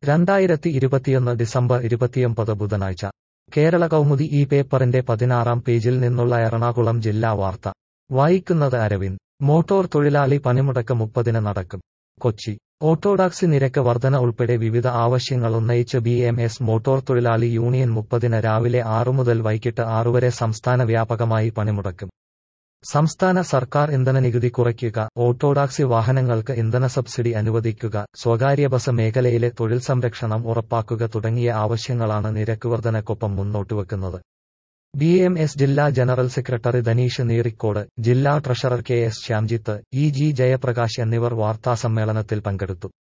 രണ്ടായിരത്തി ഇരുപത്തിയൊന്ന് ഡിസംബർ ഇരുപത്തിയൊമ്പത് ബുധനാഴ്ച കേരള കൗമുദി ഈ പേപ്പറിന്റെ പതിനാറാം പേജിൽ നിന്നുള്ള എറണാകുളം ജില്ലാ വാർത്ത വായിക്കുന്നത് അരവിന്ദ് മോട്ടോർ തൊഴിലാളി പണിമുടക്ക് മുപ്പതിന് നടക്കും കൊച്ചി ഓട്ടോടാക്സി നിരക്ക് വർധന ഉൾപ്പെടെ വിവിധ ആവശ്യങ്ങൾ ഉന്നയിച്ച് ബി എം എസ് മോട്ടോർ തൊഴിലാളി യൂണിയൻ മുപ്പതിന് രാവിലെ ആറു മുതൽ വൈകിട്ട് ആറുവരെ സംസ്ഥാന വ്യാപകമായി പണിമുടക്കും സംസ്ഥാന സർക്കാർ ഇന്ധന നികുതി കുറയ്ക്കുക ഓട്ടോടാക്സി വാഹനങ്ങൾക്ക് ഇന്ധന സബ്സിഡി അനുവദിക്കുക സ്വകാര്യ ബസ് മേഖലയിലെ തൊഴിൽ സംരക്ഷണം ഉറപ്പാക്കുക തുടങ്ങിയ ആവശ്യങ്ങളാണ് നിരക്ക് വർധനക്കൊപ്പം മുന്നോട്ടുവെക്കുന്നത് ബി എം എസ് ജില്ലാ ജനറൽ സെക്രട്ടറി ധനീഷ് നീറിക്കോട് ജില്ലാ treasurer K S Shyamjith E G Jayaprakash എന്നിവർ വാർത്താസമ്മേളനത്തിൽ പങ്കെടുത്തു